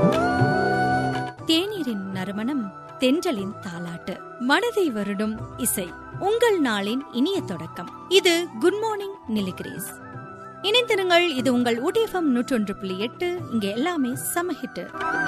தேநீரின் நறுமணம் தென்றலின் தாலாட்டு மனதை வருடும் இசை உங்கள் நாளின் இனிய தொடக்கம் இது குட் மார்னிங் நிலிகிரீஸ் இணைந்திருங்கள் இது உங்கள் ஊட்டிஎஃப்எம் நூற்றொன்று புள்ளி எட்டு இங்க எல்லாமே சமஹிட்டு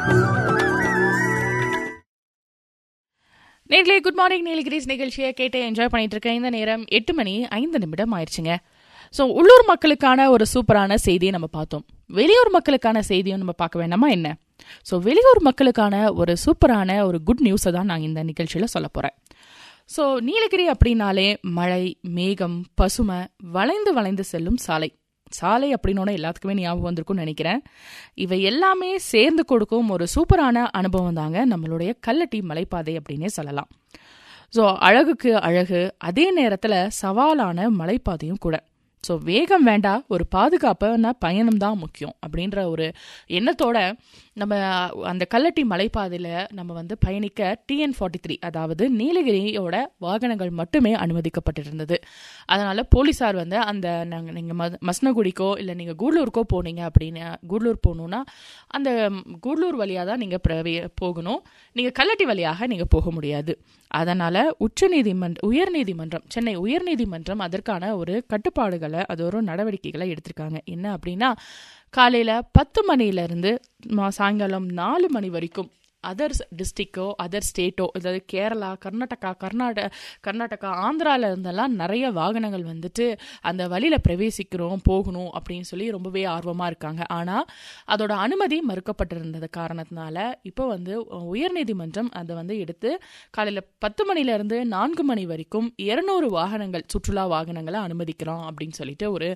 நேர்களே குட் மார்னிங் நீலகிரிஸ் நிகழ்ச்சியை கேட்டு என்ஜாய் பண்ணிட்டு இருக்கேன் இந்த நேரம் எட்டு மணி ஐந்து நிமிடம் ஆயிடுச்சுங்க ஸோ உள்ளூர் மக்களுக்கான ஒரு சூப்பரான செய்தியை நம்ம பார்த்தோம் வெளியூர் மக்களுக்கான செய்தியும் நம்ம பார்க்க வேண்டாமா என்ன ஸோ வெளியூர் மக்களுக்கான ஒரு சூப்பரான ஒரு குட் நியூஸை தான் நான் இந்த நிகழ்ச்சியில் சொல்ல போகிறேன் ஸோ நீலகிரி அப்படின்னாலே மழை மேகம் பசுமை வளைந்து வளைந்து செல்லும் சாலை சாலை அப்படின்னோட எல்லாத்துக்குமே ஞாபகம் வந்திருக்கும்னு நினைக்கிறேன் இவை எல்லாமே சேர்ந்து கொடுக்கும் ஒரு சூப்பரான அனுபவம் தாங்க நம்மளுடைய கல்லட்டி மலைப்பாதை அப்படின்னே சொல்லலாம் ஸோ அழகுக்கு அழகு அதே நேரத்தில் சவாலான மலைப்பாதையும் கூட ஸோ வேகம் வேண்டாம் ஒரு பாதுகாப்பான பயணம் தான் முக்கியம் அப்படின்ற ஒரு எண்ணத்தோட நம்ம அந்த கல்லட்டி மலைப்பாதையில் நம்ம வந்து பயணிக்க டிஎன் ஃபார்ட்டி த்ரீ அதாவது நீலகிரியோட வாகனங்கள் மட்டுமே அனுமதிக்கப்பட்டிருந்தது அதனால் போலீஸார் வந்து அந்த நாங்கள் நீங்கள் ம மஸ்னகுடிக்கோ இல்லை நீங்கள் கூடலூருக்கோ போனீங்க அப்படின்னு கூடலூர் போகணுன்னா அந்த கூடலூர் வழியாக தான் நீங்கள் பிரவே போகணும் நீங்கள் கல்லட்டி வழியாக நீங்கள் போக முடியாது அதனால் உச்சநீதிமன்ற உயர்நீதிமன்றம் சென்னை உயர்நீதிமன்றம் அதற்கான ஒரு கட்டுப்பாடுகளை அது ஒரு நடவடிக்கைகளை எடுத்திருக்காங்க என்ன அப்படின்னா காலையில் பத்து மணிலேருந்து சாயங்காலம் நாலு மணி வரைக்கும் அதர் டிஸ்ட்ரிக்கோ அதர் ஸ்டேட்டோ அதாவது கேரளா கர்நாடகா கர்நாடக கர்நாடகா ஆந்திரால இருந்தெல்லாம் நிறைய வாகனங்கள் வந்துட்டு அந்த வழியில் பிரவேசிக்கிறோம் போகணும் அப்படின்னு சொல்லி ரொம்பவே ஆர்வமாக இருக்காங்க ஆனால் அதோட அனுமதி மறுக்கப்பட்டிருந்தது காரணத்தினால இப்போ வந்து உயர்நீதிமன்றம் அதை வந்து எடுத்து காலையில் பத்து மணிலேருந்து நான்கு மணி வரைக்கும் இருநூறு வாகனங்கள் சுற்றுலா வாகனங்களை அனுமதிக்கிறோம் அப்படின்னு சொல்லிட்டு ஒரு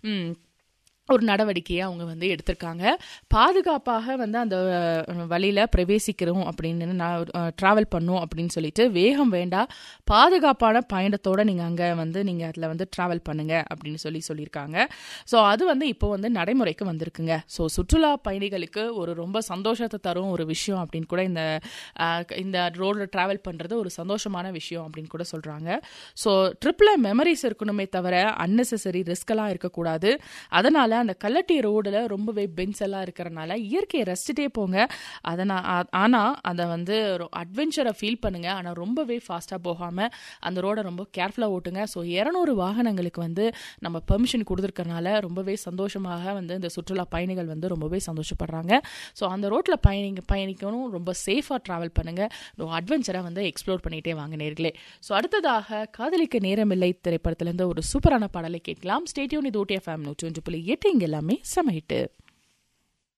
ஒரு நடவடிக்கையை அவங்க வந்து எடுத்திருக்காங்க பாதுகாப்பாக வந்து அந்த வழியில் பிரவேசிக்கிறோம் அப்படின்னு நான் ட்ராவல் பண்ணும் அப்படின்னு சொல்லிட்டு வேகம் வேண்டாம் பாதுகாப்பான பயணத்தோடு நீங்கள் அங்கே வந்து நீங்கள் அதில் வந்து ட்ராவல் பண்ணுங்க அப்படின்னு சொல்லி சொல்லியிருக்காங்க ஸோ அது வந்து இப்போ வந்து நடைமுறைக்கு வந்திருக்குங்க ஸோ சுற்றுலா பயணிகளுக்கு ஒரு ரொம்ப சந்தோஷத்தை தரும் ஒரு விஷயம் அப்படின்னு கூட இந்த இந்த ரோடில் ட்ராவல் பண்ணுறது ஒரு சந்தோஷமான விஷயம் அப்படின்னு கூட சொல்கிறாங்க ஸோ ட்ரிப்பில் மெமரிஸ் இருக்கணுமே தவிர அன்னெசரி ரிஸ்கெல்லாம் இருக்கக்கூடாது அதனால் அந்த கல்லட்டி ரோடில் ரொம்பவே பெஞ்ச் எல்லாம் இருக்கிறனால இயற்கையை ரசிச்சுட்டே போங்க அதை நான் ஆனால் அதை வந்து அட்வென்ச்சரை ஃபீல் பண்ணுங்க ஆனால் ரொம்பவே ஃபாஸ்ட்டாக போகாமல் அந்த ரோடை ரொம்ப கேர்ஃபுல்லாக ஓட்டுங்க ஸோ இரநூறு வாகனங்களுக்கு வந்து நம்ம பெர்மிஷன் கொடுத்துருக்கறனால ரொம்பவே சந்தோஷமாக வந்து இந்த சுற்றுலா பயணிகள் வந்து ரொம்பவே சந்தோஷப்படுறாங்க ஸோ அந்த ரோட்டில் பயணிங்க பயணிக்கணும் ரொம்ப சேஃபாக ட்ராவல் பண்ணுங்கள் அட்வென்ச்சரை வந்து எக்ஸ்ப்ளோர் பண்ணிகிட்டே வாங்க நேர்களே ஸோ அடுத்ததாக காதலிக்க நேரமில்லை திரைப்படத்திலேருந்து ஒரு சூப்பரான பாடலை கேட்கலாம் ஸ்டேடியோன் இது ஓட்டிய ஃபேம் நூற்றி ஒன்று புள்ளி எட்டு இங்கே எல்லாமே சமைட்டு